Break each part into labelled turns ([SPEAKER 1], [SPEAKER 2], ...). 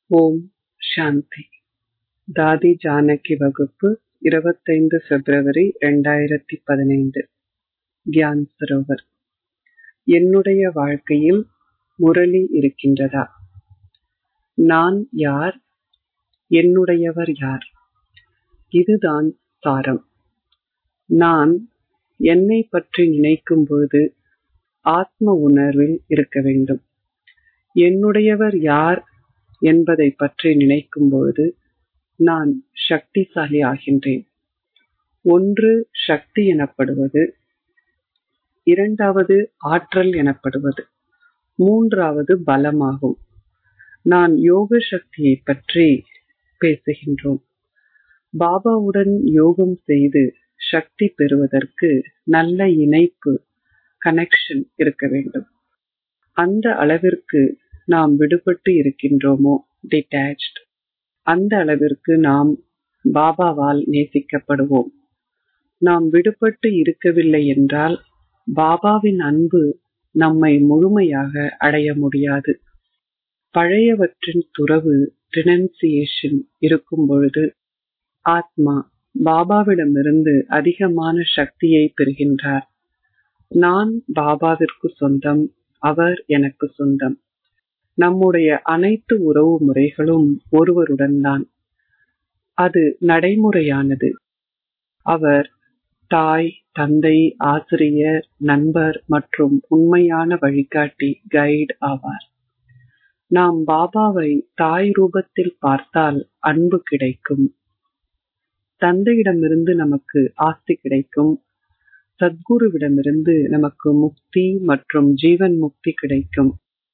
[SPEAKER 1] ஓம் சாந்தி தாதி ஜானகி வகுப்பு இருபத்தைந்து பிப்ரவரி இரண்டாயிரத்தி பதினைந்து கியான் சரோவர் என்னுடைய வாழ்க்கையில் முரளி இருக்கின்றதா நான் யார் என்னுடையவர் யார் இதுதான் சாரம் நான் என்னை பற்றி நினைக்கும் பொழுது ஆத்ம உணர்வில் இருக்க வேண்டும் என்னுடையவர் யார் என்பதை பற்றி நினைக்கும் பொழுது நான் சக்திசாலி ஆகின்றேன் ஒன்று சக்தி எனப்படுவது இரண்டாவது ஆற்றல் எனப்படுவது மூன்றாவது பலமாகும் நான் யோக சக்தியை பற்றி பேசுகின்றோம் பாபாவுடன் யோகம் செய்து சக்தி பெறுவதற்கு நல்ல இணைப்பு கனெக்ஷன் இருக்க வேண்டும் அந்த அளவிற்கு நாம் விடுபட்டு இருக்கின்றோமோ டிட்டாச்ட் அந்த அளவிற்கு நாம் பாபாவால் நேசிக்கப்படுவோம் நாம் விடுபட்டு இருக்கவில்லை என்றால் பாபாவின் அன்பு நம்மை முழுமையாக அடைய முடியாது பழையவற்றின் துறவு ரினன்சியேஷன் இருக்கும் பொழுது ஆத்மா பாபாவிடமிருந்து அதிகமான சக்தியை பெறுகின்றார் நான் பாபாவிற்கு சொந்தம் அவர் எனக்கு சொந்தம் நம்முடைய அனைத்து உறவு முறைகளும் ஒருவருடன் தான் அது நடைமுறையானது அவர் தாய் தந்தை ஆசிரியர் நண்பர் மற்றும் உண்மையான வழிகாட்டி கைட் ஆவார் நாம் பாபாவை தாய் ரூபத்தில் பார்த்தால் அன்பு கிடைக்கும் தந்தையிடமிருந்து நமக்கு ஆஸ்தி கிடைக்கும் சத்குருவிடமிருந்து நமக்கு முக்தி மற்றும் ஜீவன் முக்தி கிடைக்கும்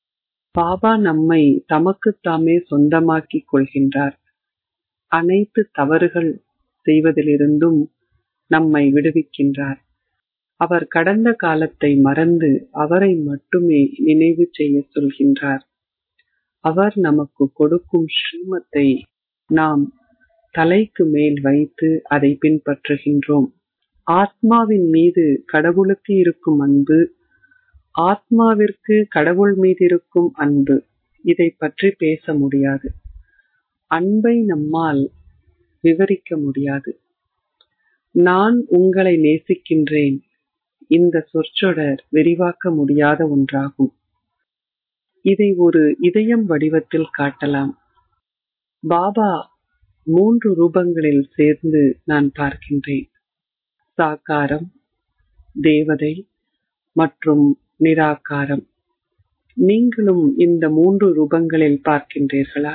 [SPEAKER 1] பாபா நம்மை தமக்குத்தாமே சொந்தமாக்கிக் கொள்கின்றார் அனைத்து தவறுகள் செய்வதிலிருந்தும் நம்மை விடுவிக்கின்றார் அவர் கடந்த காலத்தை மறந்து அவரை மட்டுமே நினைவு செய்ய சொல்கின்றார் அவர் நமக்கு கொடுக்கும் ஸ்ரீமத்தை நாம் தலைக்கு மேல் வைத்து அதை பின்பற்றுகின்றோம் ஆத்மாவின் மீது கடவுளுக்கு இருக்கும் அன்பு ஆத்மாவிற்கு கடவுள் மீது இருக்கும் அன்பு இதை பற்றி பேச முடியாது அன்பை நம்மால் விவரிக்க முடியாது நான் உங்களை நேசிக்கின்றேன் இந்த சொற்றொடர் விரிவாக்க முடியாத ஒன்றாகும் இதை ஒரு இதயம் வடிவத்தில் காட்டலாம் பாபா மூன்று ரூபங்களில் சேர்ந்து நான் பார்க்கின்றேன் சாக்காரம் தேவதை மற்றும் நிராகாரம் நீங்களும் இந்த மூன்று ரூபங்களில் பார்க்கின்றீர்களா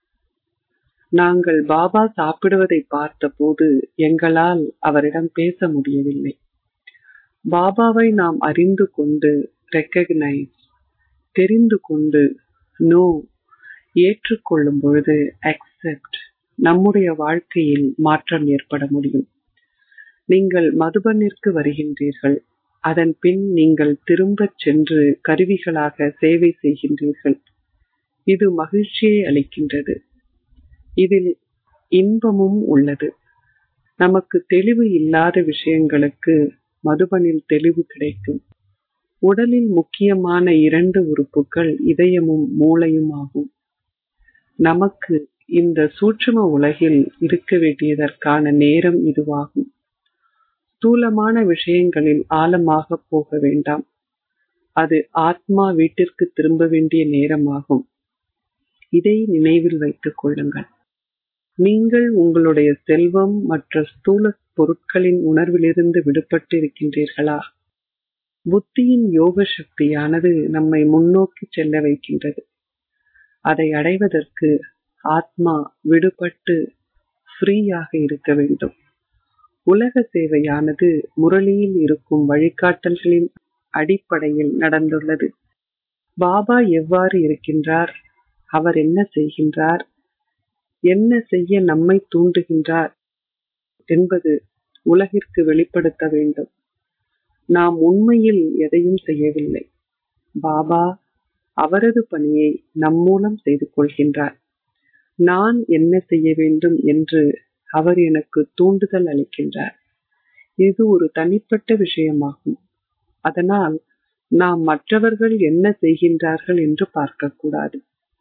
[SPEAKER 1] நாங்கள் பாபா சாப்பிடுவதை பார்த்தபோது எங்களால் அவரிடம் பேச முடியவில்லை பாபாவை நாம் அறிந்து கொண்டு ரெக்கக்னைஸ் தெரிந்து கொண்டு நோ ஏற்றுக்கொள்ளும் பொழுது அக்செப்ட் நம்முடைய வாழ்க்கையில் மாற்றம் ஏற்பட முடியும் நீங்கள் மதுபனிற்கு வருகின்றீர்கள் அதன் பின் நீங்கள் திரும்பச் சென்று கருவிகளாக சேவை செய்கின்றீர்கள் இது மகிழ்ச்சியை அளிக்கின்றது இதில் இன்பமும் உள்ளது நமக்கு தெளிவு இல்லாத விஷயங்களுக்கு மதுபனில் தெளிவு கிடைக்கும் உடலில் முக்கியமான இரண்டு உறுப்புகள் இதயமும் மூளையும் ஆகும் நமக்கு இந்த சூட்சும உலகில் இருக்க வேண்டியதற்கான நேரம் இதுவாகும் ஸ்தூலமான விஷயங்களில் ஆழமாக போக வேண்டாம் அது ஆத்மா வீட்டிற்கு திரும்ப வேண்டிய நேரமாகும் இதை நினைவில் வைத்துக் கொள்ளுங்கள் நீங்கள் உங்களுடைய செல்வம் மற்ற ஸ்தூல பொருட்களின் உணர்விலிருந்து விடுபட்டு இருக்கின்றீர்களா புத்தியின் யோக சக்தியானது நம்மை முன்னோக்கி செல்ல வைக்கின்றது அதை அடைவதற்கு ஆத்மா விடுபட்டு ஃப்ரீயாக இருக்க வேண்டும் உலக சேவையானது முரளியில் இருக்கும் வழிகாட்டல்களின் அடிப்படையில் நடந்துள்ளது பாபா எவ்வாறு இருக்கின்றார் அவர் என்ன செய்கின்றார் என்ன செய்ய நம்மை தூண்டுகின்றார் என்பது உலகிற்கு வெளிப்படுத்த வேண்டும் நாம் உண்மையில் எதையும் செய்யவில்லை பாபா அவரது பணியை நம் மூலம் செய்து கொள்கின்றார் நான் என்ன செய்ய வேண்டும் என்று அவர் எனக்கு தூண்டுதல் அளிக்கின்றார் இது ஒரு தனிப்பட்ட விஷயமாகும் அதனால் நாம் மற்றவர்கள் என்ன செய்கின்றார்கள் என்று பார்க்கக்கூடாது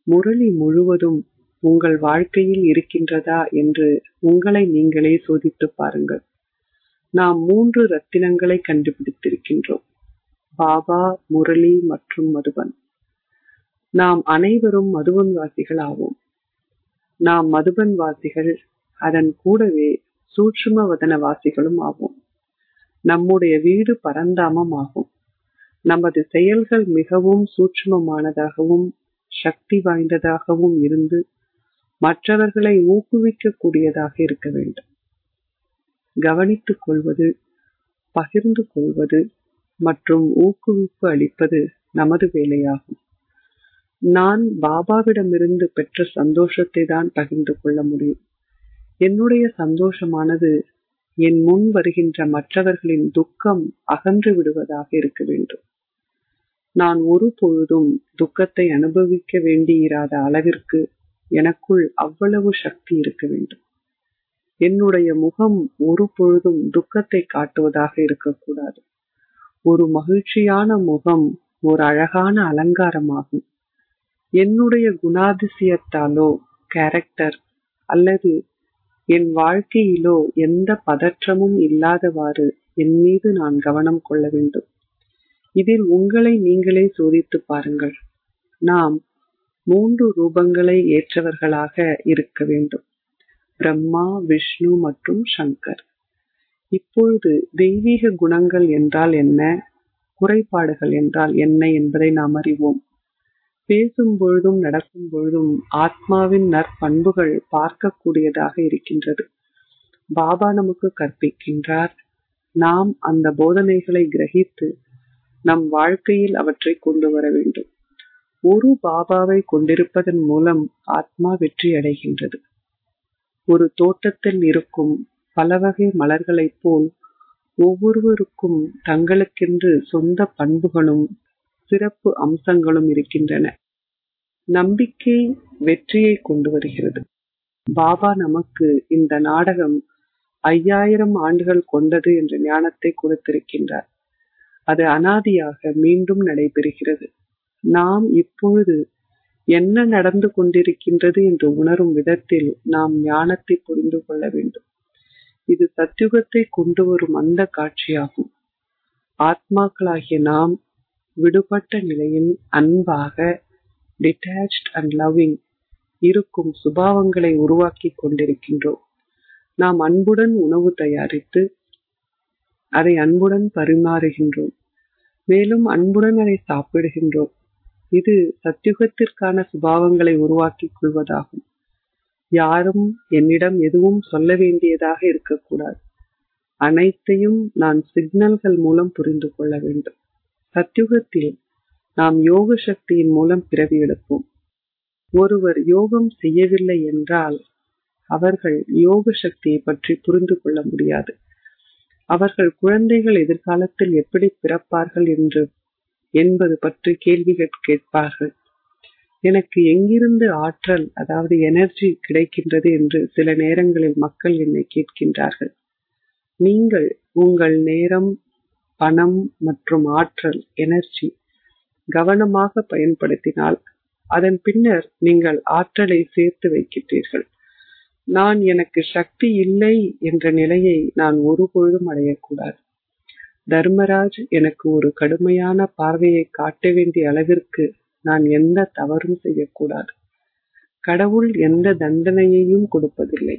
[SPEAKER 1] முரளி முழுவதும் உங்கள் வாழ்க்கையில் இருக்கின்றதா என்று உங்களை நீங்களே சோதித்துப் பாருங்கள் நாம் மூன்று ரத்தினங்களை கண்டுபிடித்திருக்கின்றோம் பாபா முரளி மற்றும் மதுபன் நாம் அனைவரும் மதுபன் வாசிகள் ஆவோம் நாம் மதுபன் வாசிகள் அதன் கூடவே சூட்சும வதன வாசிகளும் ஆவோம் நம்முடைய வீடு பரந்தாமம் ஆகும் நமது செயல்கள் மிகவும் சூட்சுமமானதாகவும் சக்தி வாய்ந்ததாகவும் இருந்து மற்றவர்களை ஊக்குவிக்க கூடியதாக இருக்க வேண்டும் கவனித்துக் கொள்வது பகிர்ந்து கொள்வது மற்றும் ஊக்குவிப்பு அளிப்பது நமது வேலையாகும் நான் பாபாவிடமிருந்து பெற்ற சந்தோஷத்தை தான் பகிர்ந்து கொள்ள முடியும் என்னுடைய சந்தோஷமானது என் முன் வருகின்ற மற்றவர்களின் துக்கம் அகன்று விடுவதாக இருக்க வேண்டும் நான் ஒரு பொழுதும் துக்கத்தை அனுபவிக்க வேண்டியிராத அளவிற்கு எனக்குள் அவ்வளவு சக்தி இருக்க வேண்டும் என்னுடைய முகம் ஒரு பொழுதும் துக்கத்தை காட்டுவதாக இருக்கக்கூடாது ஒரு மகிழ்ச்சியான முகம் ஒரு அழகான அலங்காரமாகும் என்னுடைய குணாதிசயத்தாலோ கேரக்டர் அல்லது என் வாழ்க்கையிலோ எந்த பதற்றமும் இல்லாதவாறு என் மீது நான் கவனம் கொள்ள வேண்டும் இதில் உங்களை நீங்களே சோதித்து பாருங்கள் நாம் மூன்று ரூபங்களை ஏற்றவர்களாக இருக்க வேண்டும் பிரம்மா விஷ்ணு மற்றும் சங்கர் இப்பொழுது தெய்வீக குணங்கள் என்றால் என்ன குறைபாடுகள் என்றால் என்ன என்பதை நாம் அறிவோம் பேசும் பொழுதும் நடக்கும் பொழுதும் ஆத்மாவின் நற்பண்புகள் பார்க்கக்கூடியதாக இருக்கின்றது பாபா நமக்கு கற்பிக்கின்றார் நாம் அந்த போதனைகளை கிரகித்து நம் வாழ்க்கையில் அவற்றை கொண்டு வர வேண்டும் ஒரு பாபாவை கொண்டிருப்பதன் மூலம் ஆத்மா வெற்றி அடைகின்றது ஒரு தோட்டத்தில் இருக்கும் பல வகை மலர்களைப் போல் ஒவ்வொருவருக்கும் தங்களுக்கென்று சொந்த பண்புகளும் சிறப்பு அம்சங்களும் இருக்கின்றன நம்பிக்கை வெற்றியை கொண்டு வருகிறது பாபா நமக்கு இந்த நாடகம் ஐயாயிரம் ஆண்டுகள் கொண்டது என்ற ஞானத்தை கொடுத்திருக்கின்றார் அது அனாதியாக மீண்டும் நடைபெறுகிறது நாம் இப்பொழுது என்ன நடந்து கொண்டிருக்கின்றது என்று உணரும் விதத்தில் நாம் ஞானத்தை புரிந்து கொள்ள வேண்டும் இது சத்தியுகத்தை கொண்டு வரும் அந்த காட்சியாகும் ஆத்மாக்களாகிய நாம் விடுபட்ட நிலையில் அன்பாக டிட்டாச்ட் அண்ட் லவ்விங் இருக்கும் சுபாவங்களை உருவாக்கி கொண்டிருக்கின்றோம் நாம் அன்புடன் உணவு தயாரித்து அதை அன்புடன் பரிமாறுகின்றோம் மேலும் அன்புடன் அதை சாப்பிடுகின்றோம் இது சத்தியுகத்திற்கான சுபாவங்களை உருவாக்கிக் கொள்வதாகும் யாரும் என்னிடம் எதுவும் சொல்ல வேண்டியதாக இருக்கக்கூடாது அனைத்தையும் நான் சிக்னல்கள் மூலம் புரிந்து கொள்ள வேண்டும் சத்தியுகத்தில் நாம் யோக சக்தியின் மூலம் பிறவி எடுப்போம் ஒருவர் யோகம் செய்யவில்லை என்றால் அவர்கள் யோக சக்தியை பற்றி புரிந்து கொள்ள முடியாது அவர்கள் குழந்தைகள் எதிர்காலத்தில் எப்படி பிறப்பார்கள் என்று என்பது பற்றி கேள்விகள் கேட்பார்கள் எனக்கு எங்கிருந்து ஆற்றல் அதாவது எனர்ஜி கிடைக்கின்றது என்று சில நேரங்களில் மக்கள் என்னை கேட்கின்றார்கள் நீங்கள் உங்கள் நேரம் பணம் மற்றும் ஆற்றல் எனர்ஜி கவனமாக பயன்படுத்தினால் அதன் பின்னர் நீங்கள் ஆற்றலை சேர்த்து வைக்கின்றீர்கள் நான் எனக்கு சக்தி இல்லை என்ற நிலையை நான் ஒருபொழுதும் அடையக்கூடாது தர்மராஜ் எனக்கு ஒரு கடுமையான பார்வையை காட்ட வேண்டிய அளவிற்கு நான் எந்த தவறும் செய்யக்கூடாது கடவுள் எந்த தண்டனையையும் கொடுப்பதில்லை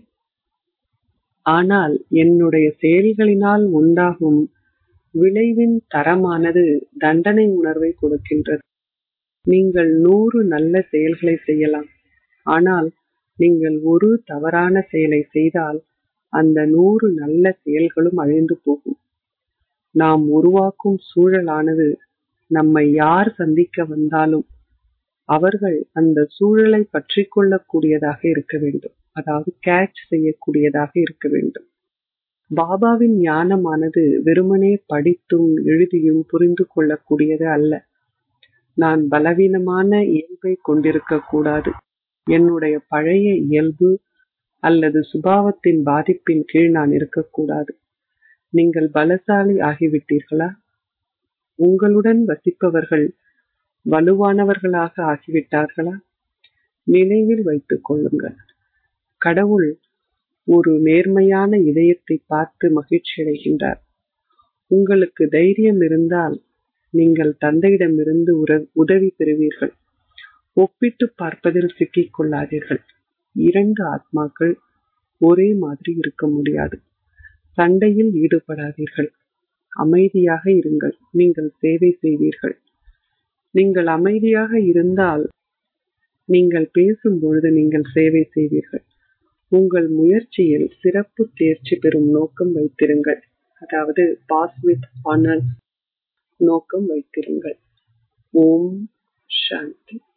[SPEAKER 1] ஆனால் என்னுடைய செயல்களினால் உண்டாகும் விளைவின் தரமானது தண்டனை உணர்வை கொடுக்கின்றது நீங்கள் நூறு நல்ல செயல்களை செய்யலாம் ஆனால் நீங்கள் ஒரு தவறான செயலை செய்தால் அந்த நூறு நல்ல செயல்களும் அழிந்து போகும் நாம் உருவாக்கும் சூழலானது நம்மை யார் சந்திக்க வந்தாலும் அவர்கள் அந்த சூழலை பற்றி கொள்ளக்கூடியதாக இருக்க வேண்டும் அதாவது கேட்ச் செய்யக்கூடியதாக இருக்க வேண்டும் பாபாவின் ஞானமானது வெறுமனே படித்தும் எழுதியும் புரிந்து கொள்ளக்கூடியது அல்ல நான் பலவீனமான இயல்பை கொண்டிருக்க கூடாது என்னுடைய பழைய இயல்பு அல்லது சுபாவத்தின் பாதிப்பின் கீழ் நான் இருக்கக்கூடாது நீங்கள் பலசாலி ஆகிவிட்டீர்களா உங்களுடன் வசிப்பவர்கள் வலுவானவர்களாக ஆகிவிட்டார்களா நினைவில் வைத்துக் கொள்ளுங்கள் கடவுள் ஒரு நேர்மையான இதயத்தை பார்த்து மகிழ்ச்சி அடைகின்றார் உங்களுக்கு தைரியம் இருந்தால் நீங்கள் தந்தையிடமிருந்து உதவி பெறுவீர்கள் ஒப்பிட்டு பார்ப்பதில் சிக்கிக் கொள்ளாதீர்கள் இரண்டு ஆத்மாக்கள் ஒரே மாதிரி இருக்க முடியாது சண்டையில் ஈடுபடாதீர்கள் அமைதியாக இருங்கள் நீங்கள் சேவை செய்வீர்கள் நீங்கள் அமைதியாக இருந்தால் நீங்கள் பேசும் பொழுது நீங்கள் சேவை செய்வீர்கள் உங்கள் முயற்சியில் சிறப்பு தேர்ச்சி பெறும் நோக்கம் வைத்திருங்கள் அதாவது பாஸ் வித் ஆனர்ஸ் நோக்கம் வைத்திருங்கள் ஓம் சாந்தி